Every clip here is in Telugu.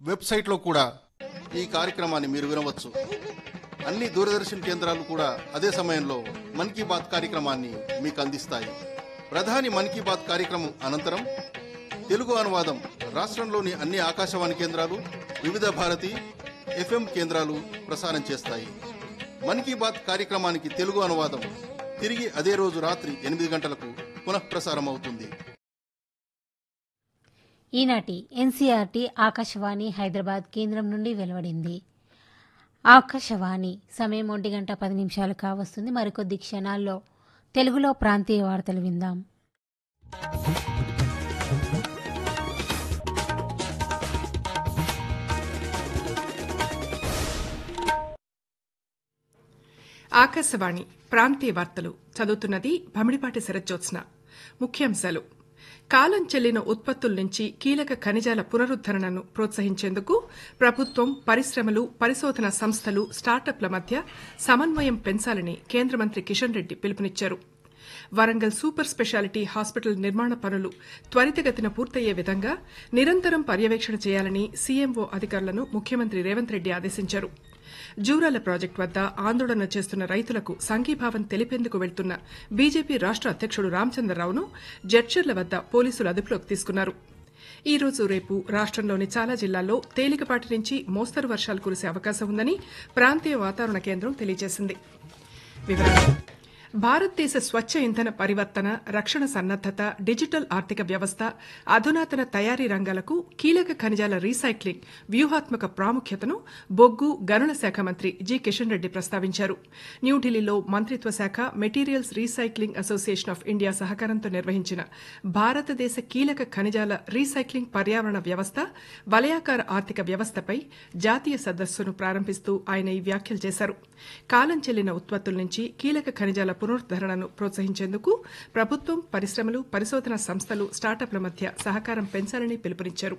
వెబ్సైట్లో కూడా ఈ కార్యక్రమాన్ని మీరు వినవచ్చు అన్ని దూరదర్శన్ కేంద్రాలు కూడా అదే సమయంలో మన్ కీ బాత్ కార్యక్రమాన్ని మీకు అందిస్తాయి ప్రధాని మన్ కీ బాత్ కార్యక్రమం అనంతరం తెలుగు అనువాదం రాష్ట్రంలోని అన్ని ఆకాశవాణి కేంద్రాలు వివిధ భారతి ఎఫ్ఎం కేంద్రాలు ప్రసారం చేస్తాయి మన్ కీ బాత్ కార్యక్రమానికి తెలుగు అనువాదం తిరిగి అదే రోజు రాత్రి ఎనిమిది గంటలకు పునఃప్రసారం అవుతుంది ఈనాటి ఎన్సీఆర్టీ ఆకాశవాణి హైదరాబాద్ కేంద్రం నుండి వెలువడింది ఆకాశవాణి సమయం ఒంటి గంట పది నిమిషాలు కావస్తుంది మరికొద్ది క్షణాల్లో తెలుగులో ప్రాంతీయ వార్తలు విందాం ఆకాశవాణి ప్రాంతీయ వార్తలు చదువుతున్నది భమిడిపాటి శరజ్జోత్స్న ముఖ్యాంశాలు కాలం చెల్లిన ఉత్పత్తుల నుంచి కీలక ఖనిజాల పునరుద్దరణను ప్రోత్సహించేందుకు ప్రభుత్వం పరిశ్రమలు పరిశోధన సంస్థలు స్టార్టప్ల మధ్య సమన్వయం పెంచాలని కేంద్ర మంత్రి కిషన్ రెడ్డి పిలుపునిచ్చారు వరంగల్ సూపర్ స్పెషాలిటీ హాస్పిటల్ నిర్మాణ పనులు త్వరితగతిన పూర్తయ్యే విధంగా నిరంతరం పర్యవేక్షణ చేయాలని సీఎంఓ అధికారులను ముఖ్యమంత్రి రేవంత్ రెడ్డి ఆదేశించారు జూరాల ప్రాజెక్టు వద్ద ఆందోళన చేస్తున్న రైతులకు సంఘీభావం తెలిపేందుకు వెళ్తున్న బీజేపీ రాష్ట అధ్యకుడు రామచంద్రరావును జడ్చర్ల వద్ద పోలీసులు అదుపులోకి తీసుకున్నారు ఈ రోజు రేపు రాష్టంలోని చాలా జిల్లాల్లో తేలికపాటి నుంచి మోస్తరు వర్షాలు కురిసే అవకాశం ఉందని ప్రాంతీయ వాతావరణ కేంద్రం తెలియజేసింది వివరాలు భారతదేశ స్వచ్ఛ ఇంధన పరివర్తన రక్షణ సన్నద్దత డిజిటల్ ఆర్థిక వ్యవస్థ అధునాతన తయారీ రంగాలకు కీలక ఖనిజాల రీసైక్లింగ్ వ్యూహాత్మక ప్రాముఖ్యతను బొగ్గు గనుల శాఖ మంత్రి జి కిషన్ రెడ్డి ప్రస్తావించారు న్యూఢిల్లీలో మంత్రిత్వ శాఖ materials recycling association of India సహకారంతో నిర్వహించిన భారతదేశ కీలక ఖనిజాల రీసైక్లింగ్ పర్యావరణ వ్యవస్థ వలయాకార ఆర్థిక వ్యవస్థపై జాతీయ సదస్సును ప్రారంభిస్తూ ఆయన ఈ వ్యాఖ్యలు చేశారు కాలం చెల్లిన ఉత్పత్తుల నుంచి కీలక ఖనిజాల పునరుద్దరణను ప్రోత్సహించేందుకు ప్రభుత్వం పరిశ్రమలు పరిశోధన సంస్థలు స్టార్టప్ల మధ్య సహకారం పెంచాలని పిలుపునిచ్చారు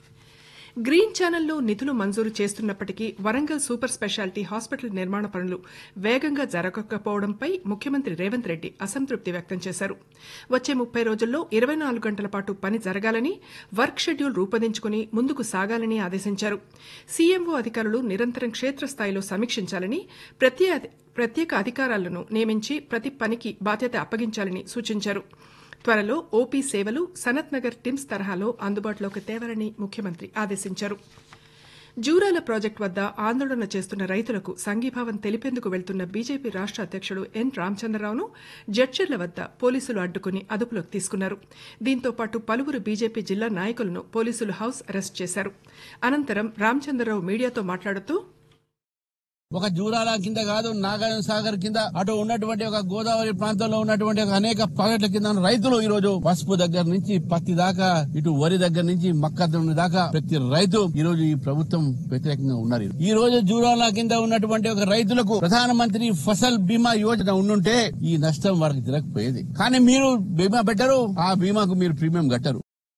గ్రీన్ ఛానల్లో నిధులు మంజూరు చేస్తున్నప్పటికీ వరంగల్ సూపర్ స్పెషాలిటీ హాస్పిటల్ నిర్మాణ పనులు వేగంగా జరగకపోవడంపై ముఖ్యమంత్రి రేవంత్ రెడ్డి అసంతృప్తి వ్యక్తం చేశారు వచ్చే ముప్పై రోజుల్లో ఇరవై నాలుగు గంటల పాటు పని జరగాలని వర్క్ షెడ్యూల్ రూపొందించుకుని ముందుకు సాగాలని ఆదేశించారు సీఎంఓ అధికారులు నిరంతరం క్షేత్రస్థాయిలో సమీక్షించాలని ప్రత్యేక అధికారాలను నియమించి ప్రతి పనికి బాధ్యత అప్పగించాలని సూచించారు త్వరలో ఓపీ సేవలు సనత్ నగర్ టిమ్స్ తరహాలో అందుబాటులోకి తేవాలని ముఖ్యమంత్రి ఆదేశించారు జూరాల ప్రాజెక్టు వద్ద ఆందోళన చేస్తున్న రైతులకు సంఘీభావం తెలిపేందుకు వెళ్తున్న బీజేపీ రాష్ట అధ్యకుడు ఎన్ రామచంద్రరావును జడ్చర్ల వద్ద పోలీసులు అడ్డుకుని అదుపులోకి తీసుకున్నారు దీంతో పాటు పలువురు బీజేపీ జిల్లా నాయకులను పోలీసులు హౌస్ అరెస్ట్ చేశారు అనంతరం రామచంద్రరావు మీడియాతో మాట్లాడుతూ ఒక జూరాల కింద కాదు నాగార్జున సాగర్ కింద అటు ఉన్నటువంటి ఒక గోదావరి ప్రాంతంలో ఉన్నటువంటి ఒక అనేక ప్రాజెక్టుల కింద ఉన్న రైతులు ఈ రోజు పసుపు దగ్గర నుంచి పత్తి దాకా ఇటు వరి దగ్గర నుంచి మక్కదొన్న దాకా ప్రతి రైతు ఈ రోజు ఈ ప్రభుత్వం వ్యతిరేకంగా ఉన్నారు ఈ రోజు జూరాల కింద ఉన్నటువంటి ఒక రైతులకు ప్రధానమంత్రి ఫసల్ బీమా యోజన ఉండుంటే ఈ నష్టం వారికి జరగకపోయేది కానీ మీరు బీమా పెట్టరు ఆ బీమాకు మీరు ప్రీమియం కట్టరు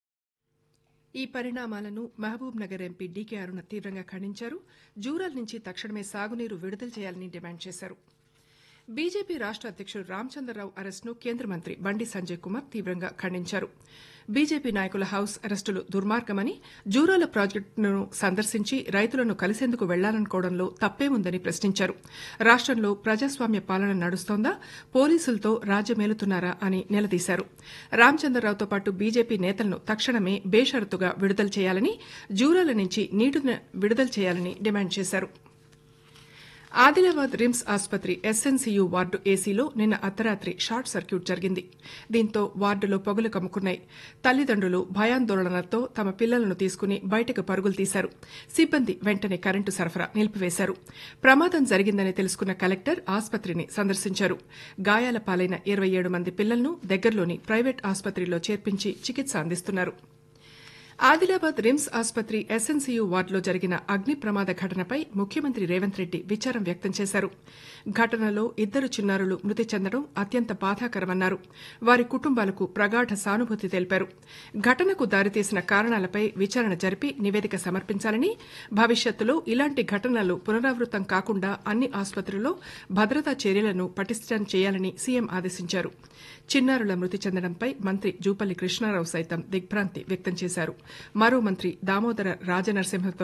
ఈ పరిణామాలను మహబూబ్ నగర్ ఎంపీ డీకే అరుణ తీవ్రంగా ఖండించారు జూరాల్ నుంచి తక్షణమే సాగునీరు విడుదల చేయాలని డిమాండ్ చేశారు బీజేపీ రాష్ట అధ్యకుడు రామచంద్రరావు అరెస్టును కేంద్ర మంత్రి బండి సంజయ్ కుమార్ తీవ్రంగా ఖండించారు బీజేపీ నాయకుల హౌస్ అరెస్టులు దుర్మార్గమని జూరాల ప్రాజెక్టును సందర్శించి రైతులను కలిసేందుకు వెళ్లాలనుకోవడంలో తప్పేముందని ప్రశ్నించారు రాష్టంలో ప్రజాస్వామ్య పాలన నడుస్తోందా పోలీసులతో రాజ్యమేలుతున్నారా అని నిలదీశారు రామచంద్రరావుతో పాటు బీజేపీ నేతలను తక్షణమే బేషరతుగా విడుదల చేయాలని జూరాల నుంచి నీటిని విడుదల చేయాలని డిమాండ్ చేశారు ఆదిలాబాద్ రిమ్స్ ఆసుపత్రి ఎస్ఎన్సీయూ వార్డు ఏసీలో నిన్న అర్ధరాత్రి షార్ట్ సర్క్యూట్ జరిగింది దీంతో వార్డులో పొగలు కమ్ముకున్నాయి తల్లిదండ్రులు భయాందోళనలతో తమ పిల్లలను తీసుకుని బయటకు పరుగులు తీశారు సిబ్బంది వెంటనే కరెంటు సరఫరా నిలిపివేశారు ప్రమాదం జరిగిందని తెలుసుకున్న కలెక్టర్ ఆసుపత్రిని సందర్శించారు గాయాల పాలైన ఇరవై ఏడు మంది పిల్లలను దగ్గరలోని ప్రైవేట్ ఆసుపత్రిలో చేర్పించి చికిత్స అందిస్తున్నారు ఆదిలాబాద్ రిమ్స్ ఆసుపత్రి ఎస్ఎన్సీయూ వార్డులో జరిగిన అగ్ని ప్రమాద ఘటనపై ముఖ్యమంత్రి రేవంత్ రెడ్డి విచారం వ్యక్తం చేశారు ఘటనలో ఇద్దరు చిన్నారులు మృతి చెందడం అత్యంత బాధాకరమన్నారు వారి కుటుంబాలకు ప్రగాఢ సానుభూతి తెలిపారు ఘటనకు దారితీసిన కారణాలపై విచారణ జరిపి నివేదిక సమర్పించాలని భవిష్యత్తులో ఇలాంటి ఘటనలు పునరావృతం కాకుండా అన్ని ఆసుపత్రుల్లో భద్రతా చర్యలను పటిష్టం చేయాలని సీఎం ఆదేశించారు చిన్నారుల మృతి చెందడంపై మంత్రి జూపల్లి కృష్ణారావు సైతం దిగ్భ్రాంతి వ్యక్తం చేశారు మరో మంత్రి దామోదర రాజనరసింహతో